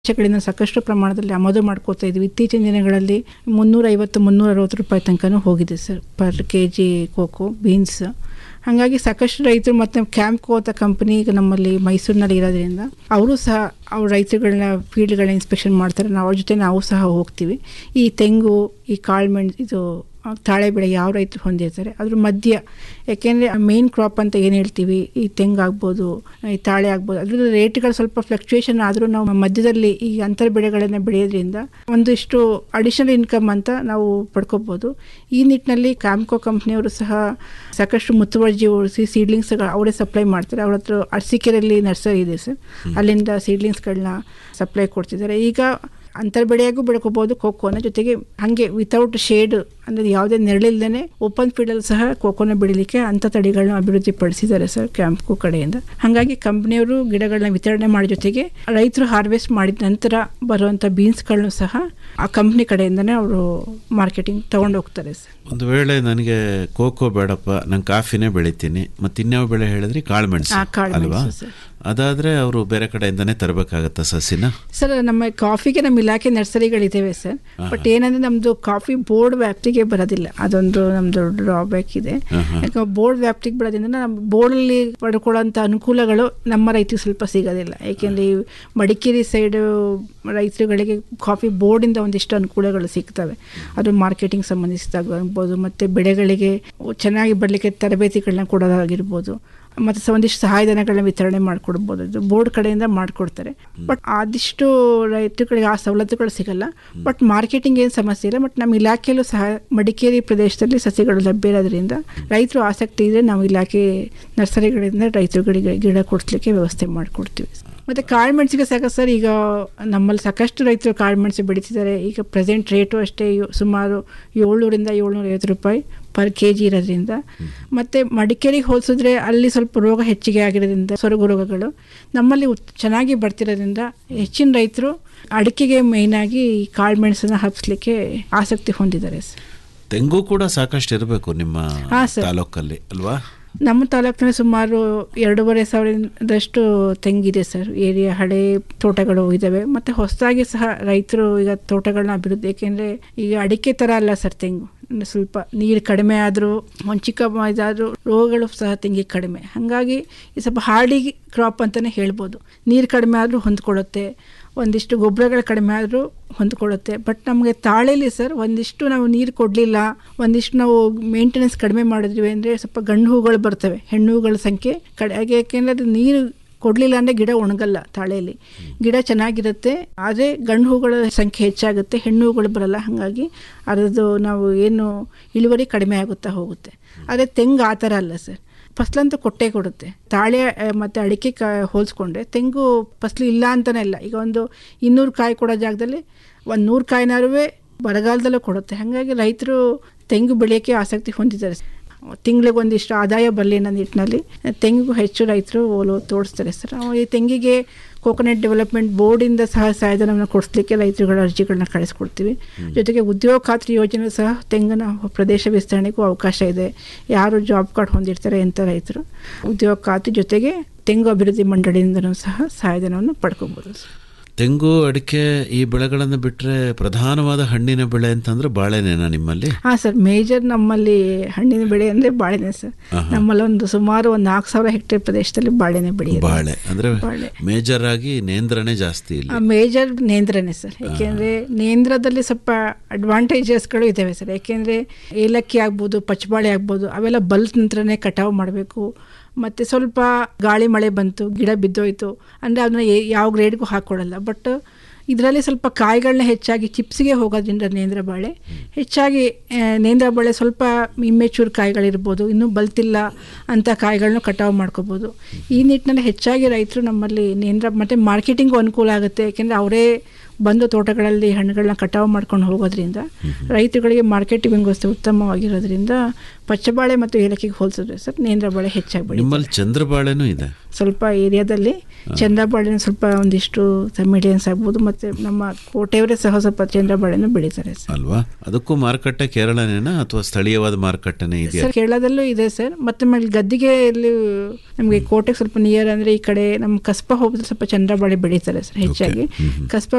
ಗಳಿಂದ ಸಾಕಷ್ಟು ಪ್ರಮಾಣದಲ್ಲಿ ಆಮದು ಮಾಡ್ಕೋತಾ ಇದ್ವಿ ಇತ್ತೀಚಿನ ದಿನಗಳಲ್ಲಿ ಮುನ್ನೂರ ಐವತ್ತು ಮುನ್ನೂರ ಅರವತ್ತು ರೂಪಾಯಿ ತನಕನೂ ಹೋಗಿದೆ sir per K G cocoa beans ಹಾಗಾಗಿ ಸಾಕಷ್ಟು ರೈತರು ಮತ್ತು ಕ್ಯಾಂಪ್ಕೋ ಅಂತ ಕಂಪನಿ ಈಗ ನಮ್ಮಲ್ಲಿ ಮೈಸೂರಿನಲ್ಲಿ ಇರೋದ್ರಿಂದ ಅವರು ಸಹ ಅವ್ರ ರೈತರುಗಳನ್ನ ಫೀಲ್ಡ್ಗಳನ್ನ ಇನ್ಸ್ಪೆಕ್ಷನ್ ಮಾಡ್ತಾರೆ ನಾವು ಅವ್ರ ಜೊತೆ ನಾವು ಸಹ ಹೋಗ್ತೀವಿ ಈ ತೆಂಗು ಈ ಕಾಳುಮೆಣ್ ಇದು ಆ, ತಾಳೆ ಬೆಳೆ ಯಾವ ರೈತರು ಹೊಂದಿರ್ತಾರೆ ಅದ್ರ ಮಧ್ಯ ಯಾಕೆಂದರೆ ಮೇನ್ ಕ್ರಾಪ್ ಅಂತ ಏನು ಹೇಳ್ತೀವಿ ಈ ತೆಂಗು ಆಗ್ಬೋದು ಈ ತಾಳೆ ಆಗ್ಬೋದು ಅದ್ರ ರೇಟ್ಗಳು ಸ್ವಲ್ಪ ಫ್ಲಕ್ಚುಯೇಷನ್ ಆದರೂ ನಾವು ಮಧ್ಯದಲ್ಲಿ ಈ ಅಂತರ ಬೆಳೆಗಳನ್ನು ಬೆಳೆಯೋದ್ರಿಂದ ಒಂದಿಷ್ಟು ಅಡಿಷನಲ್ ಇನ್ಕಮ್ ಅಂತ ನಾವು ಪಡ್ಕೋಬೋದು ಈ ನಿಟ್ಟಿನಲ್ಲಿ ಕ್ಯಾಮ್ಕೋ ಕಂಪ್ನಿಯವರು ಸಹ ಸಾಕಷ್ಟು ಮುತುವರ್ಜಿ ವಹಿಸಿ ಸೀಡ್ಲಿಂಗ್ಸ್ ಅವರೇ ಸಪ್ಲೈ ಮಾಡ್ತಾರೆ ಅವ್ರ ಹತ್ರ ಅರಸೀಕೆರೆಯಲ್ಲಿ ನರ್ಸರಿ ಇದೆ ಸರ್ ಅಲ್ಲಿಂದ ಸೀಡ್ಲಿಂಗ್ಸ್ಗಳನ್ನ ಸಪ್ಲೈ ಕೊಡ್ತಿದ್ದಾರೆ ಈಗ ಅಂತರ್ ಬೆಳೆಯಾಗೂ ಬೆಳ್ಕೋಬಹುದು ಕೋಕೋನ ಜೊತೆಗೆ ಹಾಗೆ ವಿತೌಟ್ ಶೇಡ್ ಅಂದರೆ ಯಾವುದೇ ನೆರಳಿಲ್ದೇ ಓಪನ್ ಫೀಲ್ಡಲ್ಲಿ ಸಹ ಕೋಕೋನ ಬೆಳಿಲಿಕ್ಕೆ ಅಂಥ ತಳಿಗಳನ್ನ ಅಭಿವೃದ್ಧಿ ಪಡಿಸಿದ್ದಾರೆ ಸರ್ ಕ್ಯಾಂಪ್ಕೋ ಕಡೆಯಿಂದ ಹಾಗಾಗಿ ಕಂಪ್ನಿಯವರು ಗಿಡಗಳನ್ನ ವಿತರಣೆ ಮಾಡೋ ಜೊತೆಗೆ ರೈತರು ಹಾರ್ವೆಸ್ಟ್ ಮಾಡಿದ ನಂತರ ಬರುವಂಥ ಬೀನ್ಸ್ಗಳನ್ನು ಸಹ ಆ ಕಂಪ್ನಿ ಕಡೆಯಿಂದನೇ ಅವರು ಮಾರ್ಕೆಟಿಂಗ್ ತಗೊಂಡು ಹೋಗ್ತಾರೆ ಸರ್ ಒಂದು ವೇಳೆ ನನಗೆ ಕೋಕೋ ಬೇಡಪ್ಪ ನಾನು ಕಾಫಿನೇ ಬೆಳಿತೀನಿ ಮತ್ತೆ ಇನ್ಯಾವ ಬೆಳೆ ಹೇಳಿದ್ರಿ ಕಾಳುಮೆಣಸು ಆ, ಕಾಳುಮೆಣಸು, ಅಲ್ವಾ ಸರ್. ಅದಾದ್ರೆ ಅವರು ಬೇರೆ ಕಡೆಯಿಂದನೇ ತರಬೇಕಾಗತ್ತಾ ಸಸಿನ ಸರ್ ನಮ್ಮ ಕಾಫಿಗೆ ನಮ್ಮ ಇಲಾಖೆ ನರ್ಸರಿಗಳಿದ್ದಾವೆ ಸರ್ ಬಟ್ ಏನಂದ್ರೆ ನಮ್ಮದು ಕಾಫಿ ಬೋರ್ಡ್ ವ್ಯಾಪ್ತಿಗೆ ಬರೋದಿಲ್ಲ ಅದೊಂದು ನಮ್ಮದು ಡ್ರಾಬ್ಯಾಕ್ ಇದೆ ಯಾಕಂದ್ರೆ ಬೋರ್ಡ್ ವ್ಯಾಪ್ತಿಗೆ ಬರೋದ್ರಿಂದ ನಮ್ಮ ಬೋರ್ಡಲ್ಲಿ ಪಡ್ಕೊಳ್ಳೋಂಥ ಅನುಕೂಲಗಳು ನಮ್ಮ ರೈತರಿಗೆ ಸ್ವಲ್ಪ ಸಿಗೋದಿಲ್ಲ ಏಕೆಂದರೆ ಈ ಮಡಿಕೇರಿ ಸೈಡು ರೈತರುಗಳಿಗೆ ಕಾಫಿ ಬೋರ್ಡಿಂದ ಒಂದಿಷ್ಟು ಅನುಕೂಲಗಳು ಸಿಗ್ತವೆ ಅದು ಮಾರ್ಕೆಟಿಂಗ್ ಸಂಬಂಧಿಸಿದಾಗಿರ್ಬೋದು ಮತ್ತು ಬೆಳೆಗಳಿಗೆ ಚೆನ್ನಾಗಿ ಬರಲಿಕ್ಕೆ ತರಬೇತಿಗಳನ್ನ ಕೊಡೋದಾಗಿರ್ಬೋದು ಮತ್ತು ಸ- ಒಂದಿಷ್ಟು ಸಹಾಯಧನಗಳನ್ನ ವಿತರಣೆ ಮಾಡಿಕೊಡ್ಬೋದು ಇದು ಬೋರ್ಡ್ ಕಡೆಯಿಂದ ಮಾಡಿಕೊಡ್ತಾರೆ ಬಟ್ ಆದಿಷ್ಟು ರೈತರುಗಳಿಗೆ ಆ ಸವಲತ್ತುಗಳು ಸಿಗಲ್ಲ ಬಟ್ ಮಾರ್ಕೆಟಿಂಗ್ ಏನು ಸಮಸ್ಯೆ ಇಲ್ಲ ಬಟ್ ನಮ್ಮ ಇಲಾಖೆಯಲ್ಲೂ ಸಹ ಮಡಿಕೇರಿ ಪ್ರದೇಶದಲ್ಲಿ ಸಸಿಗಳು ಲಭ್ಯ ಇರೋದ್ರಿಂದ ರೈತರು ಆಸಕ್ತಿ ಇದ್ದರೆ ನಾವು ಇಲಾಖೆ ನರ್ಸರಿಗಳಿಂದ ರೈತರುಗಳಿಗೆ ಗಿಡ ಕೊಡಿಸ್ಲಿಕ್ಕೆ ವ್ಯವಸ್ಥೆ ಮಾಡಿಕೊಡ್ತೀವಿ ಮತ್ತು ಕಾಳುಮೆಣಸಿಗೆ ಸಾಕ ಸರ್ ಈಗ ನಮ್ಮಲ್ಲಿ ಸಾಕಷ್ಟು ರೈತರು ಕಾಳುಮೆಣಸು ಬೆಳೀತಿದ್ದಾರೆ ಈಗ ಪ್ರೆಸೆಂಟ್ ರೇಟು ಅಷ್ಟೇ ಯೋ- ಸುಮಾರು ಏಳ್ನೂರಿಂದ ಏಳ್ನೂರ ಐವತ್ತು ರೂಪಾಯಿ ಪರ್ ಕೆ ಜಿ ಇರೋದ್ರಿಂದ ಮತ್ತು ಮಡಿಕೇರಿಗೆ ಹೋಲಿಸಿದ್ರೆ ಅಲ್ಲಿ ಸ್ವಲ್ಪ ರೋಗ ಹೆಚ್ಚಿಗೆ ಆಗಿರೋದ್ರಿಂದ ಸೊರಗು ರೋಗಗಳು ನಮ್ಮಲ್ಲಿ ಉತ್- ಚೆನ್ನಾಗಿ ಬರ್ತಿರೋದ್ರಿಂದ ಹೆಚ್ಚಿನ ರೈತರು ಅಡಿಕೆಗೆ ಮೇಯ್ನಾಗಿ ಈ ಕಾಳುಮೆಣಸನ್ನು ಹಬ್ಬಿಸ್ಲಿಕ್ಕೆ ಆಸಕ್ತಿ ಹೊಂದಿದ್ದಾರೆ ಸರ್ ತೆಂಗು ಕೂಡ ಸಾಕಷ್ಟು ಇರಬೇಕು ನಿಮ್ಮ ಹಾ, ಸರ್. ತಾಲೂಕಲ್ಲಿ ಅಲ್ವಾ ನಮ್ಮ ತಾಲೂಕಿನಲ್ಲಿ ಸುಮಾರು ಎರಡೂವರೆ ಸಾವಿರದಷ್ಟು ತೆಂಗಿದೆ ಸರ್ ಏರಿಯಾ ಹಳೆ ತೋಟಗಳು ಇದ್ದಾವೆ ಮತ್ತು ಹೊಸದಾಗಿ ಸಹ ರೈತರು ಈಗ ತೋಟಗಳನ್ನ ಅಭಿವೃದ್ಧಿ ಏಕೆಂದರೆ ಈಗ ಅಡಿಕೆ ಥರ ಅಲ್ಲ ಸರ್ ತೆಂಗು ಅಂದ್ರೆ ಸ್ವಲ್ಪ ನೀರು ಕಡಿಮೆ ಆದರೂ ಒಂದು ಚಿಕ್ಕ ಇದಾದರೂ ರೋಗಗಳು ಸಹ ತೆಂಗಿಗೆ ಕಡಿಮೆ ಹಾಗಾಗಿ ಈ ಸ್ವಲ್ಪ ಹಾರ್ಡಿ ಕ್ರಾಪ್ ಅಂತಲೇ ಹೇಳ್ಬೋದು ನೀರು ಕಡಿಮೆ ಆದರೂ ಹೊಂದ್ಕೊಳ್ಳುತ್ತೆ ಒಂದಿಷ್ಟು ಗೊಬ್ಬರಗಳು ಕಡಿಮೆ ಆದರೂ ಹೊಂದ್ಕೊಳ್ಳುತ್ತೆ ಬಟ್ ನಮಗೆ ತಾಳೆಲಿ ಸರ್ ಒಂದಿಷ್ಟು ನಾವು ನೀರು ಕೊಡಲಿಲ್ಲ ಒಂದಿಷ್ಟು ನಾವು ಮೇಂಟೆನೆನ್ಸ್ ಕಡಿಮೆ ಮಾಡಿದ್ವಿ ಅಂದರೆ ಸ್ವಲ್ಪ ಗಂಡು ಹೂಗಳು ಬರ್ತವೆ ಹೆಣ್ಣು ಹೂಗಳ ಸಂಖ್ಯೆ ಕಡೆ ಹಾಗೆ ಯಾಕೆಂದರೆ ಅದು ನೀರು ಕೊಡಲಿಲ್ಲ ಅಂದರೆ ಗಿಡ ಒಣಗಲ್ಲ ತಾಳೆಯಲ್ಲಿ ಗಿಡ ಚೆನ್ನಾಗಿರುತ್ತೆ ಆದರೆ ಗಂಡು ಹೂಗಳ ಸಂಖ್ಯೆ ಹೆಚ್ಚಾಗುತ್ತೆ ಹೆಣ್ಣು ಹೂಗಳು ಬರಲ್ಲ ಹಾಗಾಗಿ ಅದರದ್ದು ನಾವು ಏನು ಇಳುವರಿ ಕಡಿಮೆ ಆಗುತ್ತಾ ಹೋಗುತ್ತೆ ಆದರೆ ತೆಂಗು ಆ ಥರ ಅಲ್ಲ ಸರ್ ಫಸ್ಲಂತೂ ಕೊಟ್ಟೇ ಕೊಡುತ್ತೆ ತಾಳೆ ಆ, ಮತ್ತು ಅಡಿಕೆ ಕಾ ಹೋಲಿಸ್ಕೊಂಡ್ರೆ ತೆಂಗು ಫಸ್ಲು ಇಲ್ಲ ಅಂತಲೇ ಇಲ್ಲ ಈಗ ಒಂದು ಇನ್ನೂರು ಕಾಯಿ ಕೊಡೋ ಜಾಗದಲ್ಲಿ ಒಂದು ನೂರು ಕಾಯಿನಾರು ಬರಗಾಲದಲ್ಲೂ ಕೊಡುತ್ತೆ ಹಾಗಾಗಿ ರೈತರು ತೆಂಗು ಬೆಳೆಯೋಕ್ಕೆ ಆಸಕ್ತಿ ಹೊಂದಿದ್ದಾರೆ ತಿಂಗಳಿಗೆ ಒಂದಿಷ್ಟು ಆದಾಯ ಬರಲಿ ಅನ್ನೋ ನಿಟ್ಟಿನಲ್ಲಿ ತೆಂಗಿಗೂ ಹೆಚ್ಚು ರೈತರು ಒಲವು ತೋರಿಸ್ತಾರೆ ಸರ್ ಅವು ಈ ತೆಂಗಿಗೆ ಕೋಕೋನಟ್ ಡೆವಲಪ್ಮೆಂಟ್ ಬೋರ್ಡಿಂದ ಸಹ ಸಹಾಯಧನವನ್ನು ಕೊಡಿಸ್ಲಿಕ್ಕೆ ರೈತರುಗಳ ಅರ್ಜಿಗಳನ್ನ ಕಳಿಸ್ಕೊಡ್ತೀವಿ ಜೊತೆಗೆ ಉದ್ಯೋಗ ಖಾತ್ರಿ ಯೋಜನೆ ಸಹ ತೆಂಗಿನ ಪ್ರದೇಶ ವಿಸ್ತರಣೆಗೂ ಅವಕಾಶ ಇದೆ ಯಾರು ಜಾಬ್ ಕಾರ್ಡ್ ಹೊಂದಿರ್ತಾರೆ ಅಂತ ರೈತರು ಉದ್ಯೋಗ ಖಾತ್ರಿ ಜೊತೆಗೆ ತೆಂಗು ಅಭಿವೃದ್ಧಿ ಮಂಡಳಿಯಿಂದನೂ ಸಹ ಸಹಾಯಧನವನ್ನು ಪಡ್ಕೋಬೋದು ಸರ್ ತೆಂಗು ಅಡಿಕೆ ಈ ಬೆಳೆಗಳನ್ನು ಬಿಟ್ರೆ ಪ್ರಧಾನವಾದ ಹಣ್ಣಿನ ಬೆಳೆ ಅಂತಂದ್ರೆ ಬಾಳೆನೇನಾ ನಿಮ್ಮಲ್ಲಿ ಹಾಂ ಸರ್ ಮೇಜರ್ ನಮ್ಮಲ್ಲಿ ಹಣ್ಣಿನ ಬೆಳೆ ಅಂದರೆ ಬಾಳೆನೆ ಸರ್ ನಮ್ಮಲ್ಲಿ ಒಂದು ಸುಮಾರು ಒಂದು ನಾಲ್ಕು ಸಾವಿರ ಹೆಕ್ಟೇರ್ ಪ್ರದೇಶದಲ್ಲಿ ಬಾಳೆನೆ ಬೆಳೆಯೋದು ಬಾಳೆ ಅಂದ್ರೆ ಬಾಳೆ. ಮೇಜರ್ ಆಗಿ ನೇಂದ್ರನೇ ಜಾಸ್ತಿ ಇಲ್ಲಿ ಆ ಮೇಜರ್ ನೇಂದ್ರನೇ ಸರ್ ಯಾಕೆಂದರೆ ನೇಂದ್ರದಲ್ಲಿ ಸ್ವಲ್ಪ ಅಡ್ವಾಂಟೇಜಸ್ಗಳು ಇದ್ದಾವೆ ಸರ್ ಯಾಕೆಂದರೆ ಏಲಕ್ಕಿ ಆಗ್ಬೋದು ಪಚ್ಚಬಾಳೆ ಆಗ್ಬೋದು ಅವೆಲ್ಲ ಬಲ್ತ್ ನಂತರನೇ ಕಟಾವು ಮಾಡಬೇಕು ಮತ್ತು ಸ್ವಲ್ಪ ಗಾಳಿ ಮಳೆ ಬಂತು ಗಿಡ ಬಿದ್ದೋಯ್ತು ಅಂದರೆ ಅದನ್ನ ಏ- ಯಾವ ಗ್ರೇಡ್ಗೂ ಹಾಕ್ಕೊಡಲ್ಲ ಬಟ್ ಇದರಲ್ಲಿ ಸ್ವಲ್ಪ ಕಾಯಿಗಳನ್ನ ಹೆಚ್ಚಾಗಿ ಚಿಪ್ಸಿಗೆ ಹೋಗೋದ್ರಿಂದ ನೇಂದ್ರ ಬಾಳೆ ಹೆಚ್ಚಾಗಿ ಆ, ನೇಂದ್ರ ಬಾಳೆ ಸ್ವಲ್ಪ ಇಮ್ಮೆಚೂರ್ ಕಾಯಿಗಳಿರ್ಬೋದು ಇನ್ನೂ ಬಲ್ತಿಲ್ಲ ಅಂತ ಕಾಯಿಗಳನ್ನ ಕಟಾವು ಮಾಡ್ಕೋಬೋದು ಈ ನಿಟ್ಟಿನಲ್ಲಿ ಹೆಚ್ಚಾಗಿ ರೈತರು ನಮ್ಮಲ್ಲಿ ನೇಂದ್ರ ಮತ್ತು ಮಾರ್ಕೆಟಿಂಗು ಅನುಕೂಲ ಆಗುತ್ತೆ ಯಾಕೆಂದರೆ ಅವರೇ ಬಂದು ತೋಟಗಳಲ್ಲಿ ಹಣ್ಣುಗಳನ್ನ ಕಟಾವು ಮಾಡ್ಕೊಂಡು ಹೋಗೋದ್ರಿಂದ ರೈತರುಗಳಿಗೆ ಮಾರ್ಕೆಟಿಂಗ್ ವ್ಯವಸ್ಥೆ ಉತ್ತಮವಾಗಿರೋದ್ರಿಂದ ಪಚ್ಚಬಾಳೆ ಮತ್ತು ಏಲಕ್ಕಿಗೆ ಹೋಲಿಸಿದ್ರೆ ಸರ್ ನೇಂದ್ರ ಬಾಳೆ ಹೆಚ್ಚಾಗಿ ಬೆಳೀತಾರೆ ನಿಮ್ಮಲ್ಲಿ ಚಂದ್ರಬಾಳೆನೂ ಇದೆ ಸ್ವಲ್ಪ ಏರಿಯಾದಲ್ಲಿ ಚಂದ್ರಬಾಳೆನ ಸ್ವಲ್ಪ ಒಂದಿಷ್ಟು ಮೀಡಿಯನ್ಸ್ ಆಗ್ಬೋದು ಮತ್ತು ನಮ್ಮ ಕೋಟೆಯವರೇ ಸಹ ಸ್ವಲ್ಪ ಚಂದ್ರಬಾಳೆನೂ ಬೆಳೀತಾರೆ ಸರ್ ಅಲ್ವಾ ಅದಕ್ಕೂ ಮಾರುಕಟ್ಟೆ ಕೇರಳನೇನಾ ಅಥವಾ ಸ್ಥಳೀಯವಾದ ಮಾರುಕಟ್ಟೆನೇ ಇದೆಯಾ ಸರ್ ಕೇರಳದಲ್ಲೂ ಇದೆ ಸರ್ ಮತ್ತೆ ಆಮೇಲೆ ಗದ್ದಿಗೆಯಲ್ಲಿ ನಮಗೆ ಕೋಟೆಗೆ ಸ್ವಲ್ಪ ನಿಯರ್ ಅಂದರೆ ಈ ಕಡೆ ನಮ್ಮ ಕಸ್ಬಾ ಹೋಗಿದ್ರೆ ಸ್ವಲ್ಪ ಚಂದ್ರಬಾಳೆ ಬೆಳೀತಾರೆ ಸರ್ ಹೆಚ್ಚಾಗಿ ಕಸ್ಬಾ